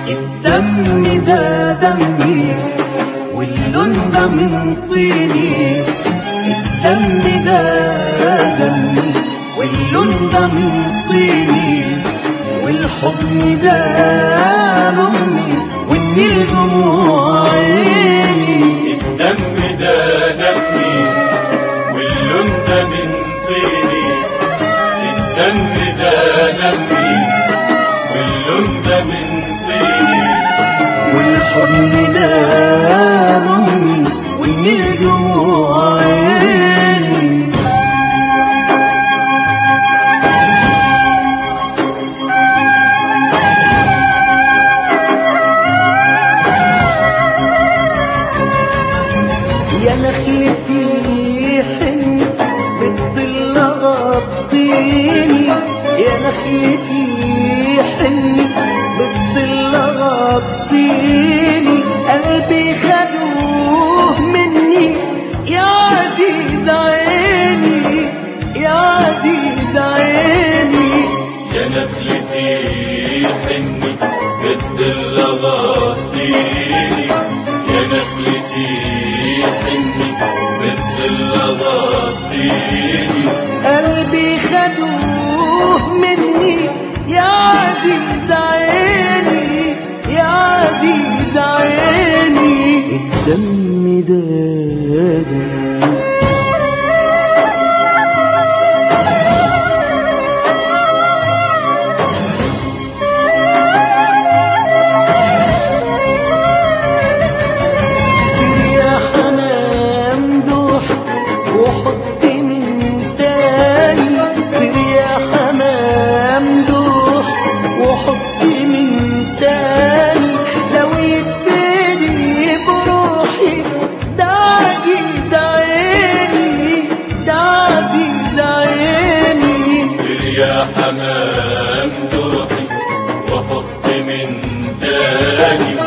الدم ده دمي واللون ده من طيني الدم ده دمي واللون ده من طيني والحضن ده لأمي والنيل دموع عيني الدم ده دمي واللون ده من طيني الدم ده دمي واللون ده من طيني والحضن ده لأمي والنيل دموع عيني يا نخلتي حن بالظل غطيني يا نخلتي حن بالظل غطيني قلبي خدوه مني يا عزيز عيني يا عزيز عيني يا نخلتي حني بالظل غطيني يا نخلتي حني بالظل غطيني قلبي خدوه مني يا عزيز عيني يا عزيز عيني الدم ده دم يا حمام دوح وحط من تاني طير يا حمام دوح وحط من تاني لو يتفدي بروحي ده عزيز عيني ده عزيز عيني يا حمام دوحي وحط من تاني